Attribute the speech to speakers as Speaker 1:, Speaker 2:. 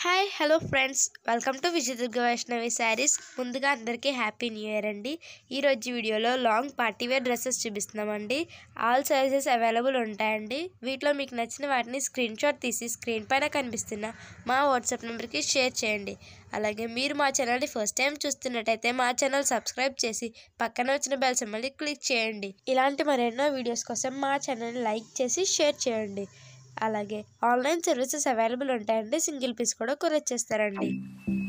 Speaker 1: hi hello friends welcome to Vijayadurga Vaishnavi saris ముందుగా అందరికీ happy new year అండి ఈరోజు వీడియోలో లాంగ్ పార్టీ వేర్ డ్రెస్సెస్ చూపిస్తున్నామండి ఆల్ సైజెస్ అవైలబుల్ ఉంటాయండి వీటిలో మీకు నచ్చిన వాటిని స్క్రీన్ షాట్ తీసి స్క్రీన్ పైన కనిపిస్తున్న మా వాట్సాప్ నెంబర్కి షేర్ చేయండి అలాగే మీరు మా ఛానల్ని ఫస్ట్ టైం చూస్తున్నట్టయితే మా ఛానల్ సబ్స్క్రైబ్ చేసి పక్కన వచ్చిన బెల్ సింబల్ని క్లిక్ చేయండి ఇలాంటి మరెన్నో వీడియోస్ కోసం మా ఛానల్ని లైక్ చేసి షేర్ చేయండి అలాగే ఆన్లైన్ సర్వీసెస్ అవైలబుల్ ఉంటాయండి సింగిల్ పీస్ కూడా కొరియర్ చేస్తారండి